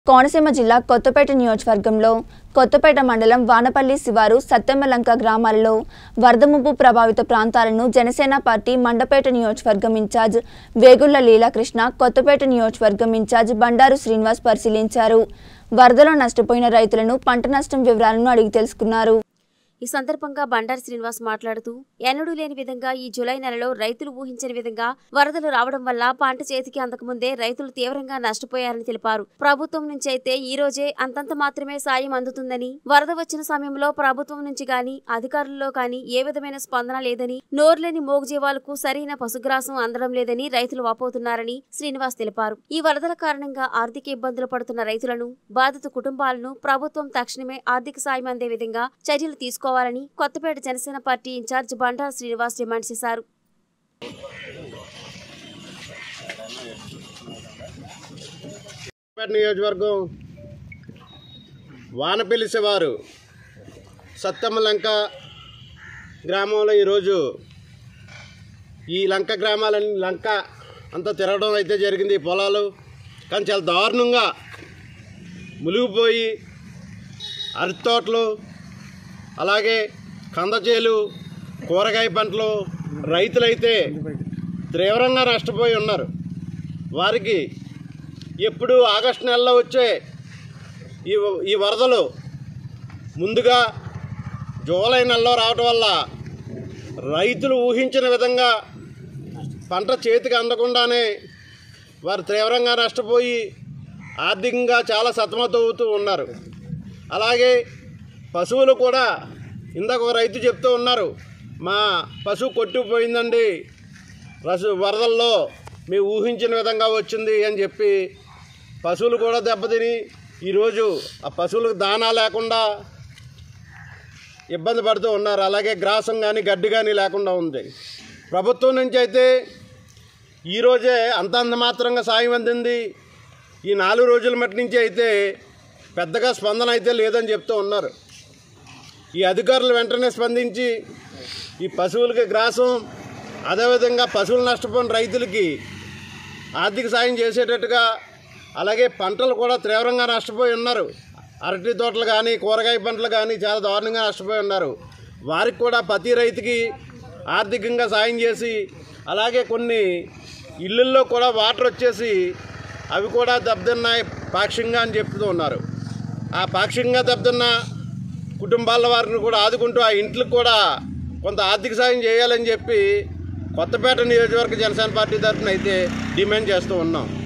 కోనసీమ జిల్లా కొత్తపేట నియోజకవర్గంలో కొత్తపేట మండలం వానపల్లి శివారు సత్తెమ్మలంక గ్రామాలలో వరద ముప్పు ప్రభావిత ప్రాంతాలను జనసేన పార్టీ మండపేట నియోజకవర్గం ఇన్ఛార్జ్ వేగుళ్ల లీలాకృష్ణ కొత్తపేట నియోజకవర్గం ఇన్ఛార్జ్ బండారు శ్రీనివాస్ పరిశీలించారు వరదలో నష్టపోయిన రైతులను పంట నష్టం వివరాలను అడిగి తెలుసుకున్నారు ఈ సందర్భంగా బండారు శ్రీనివాస్ మాట్లాడుతూ ఎన్నడూ లేని విధంగా ఈ జులై నెలలో రైతులు ఊహించని విధంగా వరదలు రావడం వల్ల పంట చేతికి అందకముందే రైతులు తీవ్రంగా నష్టపోయారని తెలిపారు ప్రభుత్వం నుంచి అయితే ఈ రోజే అంతంత మాత్రమే సాయం అందుతుందని వరద వచ్చిన సమయంలో ప్రభుత్వం నుంచి గాని అధికారుల్లో గాని ఏ విధమైన స్పందన లేదని నోర్లేని మోగజీవాలకు సరైన పశుగ్రాసం అందడం లేదని రైతులు వాపోతున్నారని శ్రీనివాస్ తెలిపారు ఈ వరదల కారణంగా ఆర్థిక ఇబ్బందులు పడుతున్న రైతులను బాధిత కుటుంబాలను ప్రభుత్వం తక్షణమే ఆర్థిక సాయం అందే విధంగా చర్యలు తీసుకోవాలని Kothapeta Janasena party in charge Bandaru Srinivas demand చేశారు పేట నియోజకవర్గం వానపల్లి శివారు సత్తమ్మ లంక గ్రామంలో ఈరోజు ఈ లంక గ్రామాలని లంక అంతా తిరగడం అయితే జరిగింది ఈ పొలాలు కానీ చాలా దారుణంగా మునిగిపోయి అరటి తోటలు అలాగే కందచేలు కూరగాయ పంటలు రైతులైతే తీవ్రంగా నష్టపోయి ఉన్నారు వారికి ఎప్పుడు ఆగస్టు నెలలో వచ్చే ఈ ఈ వరదలు ముందుగా జూలై నెలలో రావటం వల్ల రైతులు ఊహించిన విధంగా పంట చేతికి అందకుండానే వారు తీవ్రంగా నష్టపోయి ఆర్థికంగా చాలా సతమతమవుతూ ఉన్నారు అలాగే పశువులు కూడా ఇందాక ఒక రైతు చెప్తూ ఉన్నారు మా పశువు కొట్టుకుపోయిందండి రసు వరదల్లో మేము ఊహించిన విధంగా వచ్చింది అని చెప్పి పశువులు కూడా దెబ్బతిని ఈరోజు ఆ పశువులకు దానా లేకుండా ఇబ్బంది పడుతూ ఉన్నారు అలాగే గ్రాసం కానీ గడ్డి కానీ లేకుండా ఉంది ప్రభుత్వం నుంచి అయితే ఈరోజే అంతంత మాత్రంగా సాయం అందింది ఈ నాలుగు రోజుల మట్టి నుంచి అయితే పెద్దగా స్పందన అయితే లేదని చెప్తూ ఉన్నారు ఈ అధికారులు వెంటనే స్పందించి ఈ పశువులకి గ్రాసం అదేవిధంగా పశువులు నష్టపోయిన రైతులకి ఆర్థిక సాయం చేసేటట్టుగా అలాగే పంటలు కూడా తీవ్రంగా నష్టపోయి ఉన్నారు అరటి తోటలు కానీ కూరగాయ పంటలు కానీ చాలా దారుణంగా నష్టపోయి ఉన్నారు వారికి కూడా ప్రతి రైతుకి ఆర్థికంగా సాయం చేసి అలాగే కొన్ని ఇళ్ళల్లో కూడా వాటర్ వచ్చేసి అవి కూడా దెబ్బతిన్నాయి పాక్షికంగా అని చెప్తూ ఉన్నారు ఆ పాక్షికంగా దెబ్బతిన్న కుటుంబాల వారిని కూడా ఆదుకుంటూ ఆ ఇంట్లకు కూడా కొంత ఆర్థిక సాయం చేయాలని చెప్పి కొత్తపేట నియోజకవర్గ జనసేన పార్టీ తరఫున అయితే డిమాండ్ చేస్తూ ఉన్నాం